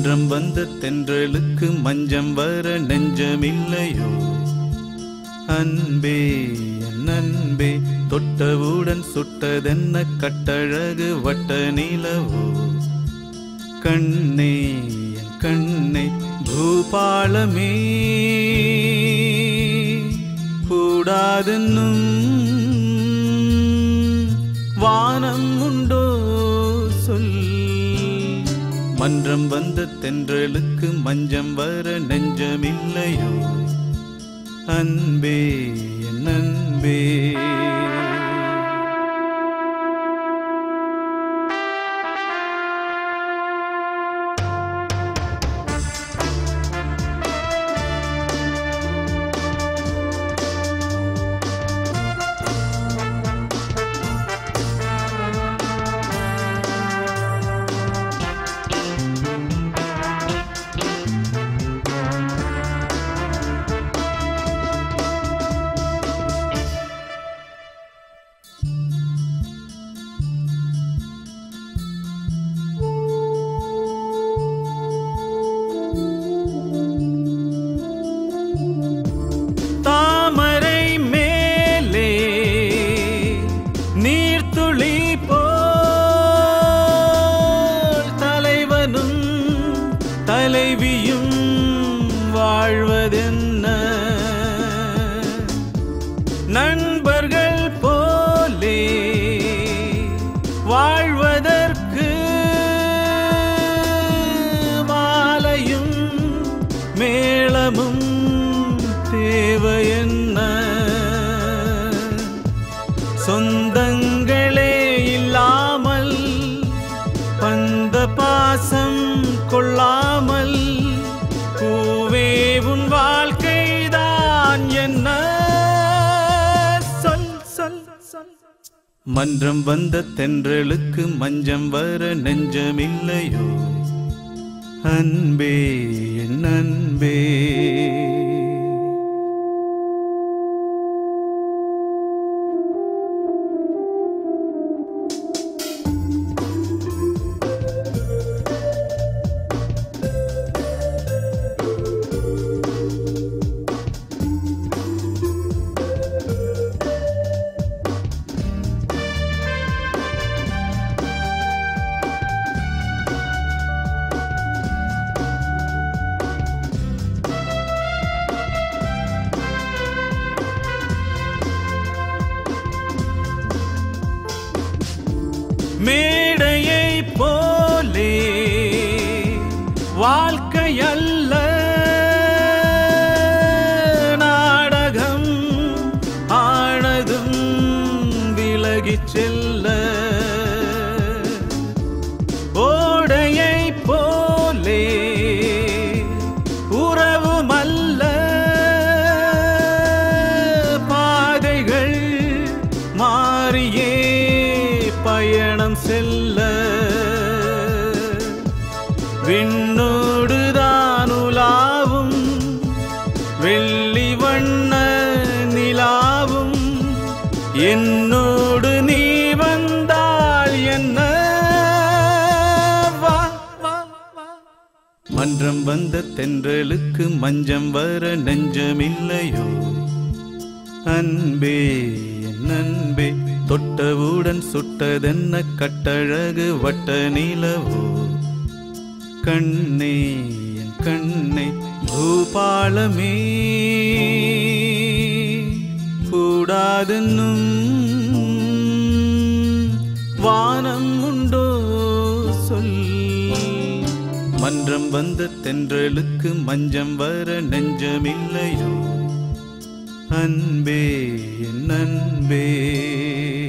மன்றம் வந்த தென்றலுக்கு மஞ்சம் வர நெஞ்சமில்லையோ அன்பே என் அன்பே தொட்டவுடன் சுட்டதென்ன கட்டழகு வட்ட நிலவோ கண்ணே என் கண்ணே பூபாலமே கூடாதென்னும் வானம் உண்டோ சொல் மன்றம் வந்த தென்றலுக்கு மஞ்சம் வர நெஞ்சமில்லையோ அன்பே என் அன்பே தாமரை மேலே நீர்த்துளி போல் தலைவனும் தலைவியும் வாழ்வதென்ன நண்பர்கள் போலே வாழ்வதற்கு மாலையும் மேளமும் தேவையென்ன சொந்தங்களே இல்லாமல் பந்த பாசம் கொள்ளாமல் பூவே உன் வாழ்க்கைதான் என்ன சொல் சொல் சொல் மன்றம் வந்த தென்றலுக்கு மஞ்சம் வர நெஞ்சமில்லையோ அன்பே என் அன்பே மேடையை போலே வாழ்க்கையல்ல நாடகம் ஆனதும் விலகிச் செல்ல ஓடையை போலே உறவுமல்ல பாதைகள் மாறியே பயணம் செல்ல விண்ணோடுதான் உலாவும் வெள்ளி வண்ண நிலாவும் என்னோடு நீ வந்தால் என்ன வா வா வா மன்றம் வந்த தென்றலுக்கு மஞ்சம் வர நெஞ்சமில்லையோ அன்பே என் அன்பே தொட்டவுடன் சுட்டதென்ன கட்டழகு வட்ட நிலவோ கண்ணே என் கண்ணே பூபாலமே கூடாதென்னும் வானம் உண்டோ சொல் மன்றம் வந்த தென்றலுக்கு மஞ்சம் வர நெஞ்சமில்லையோ அன்பே என் அன்பே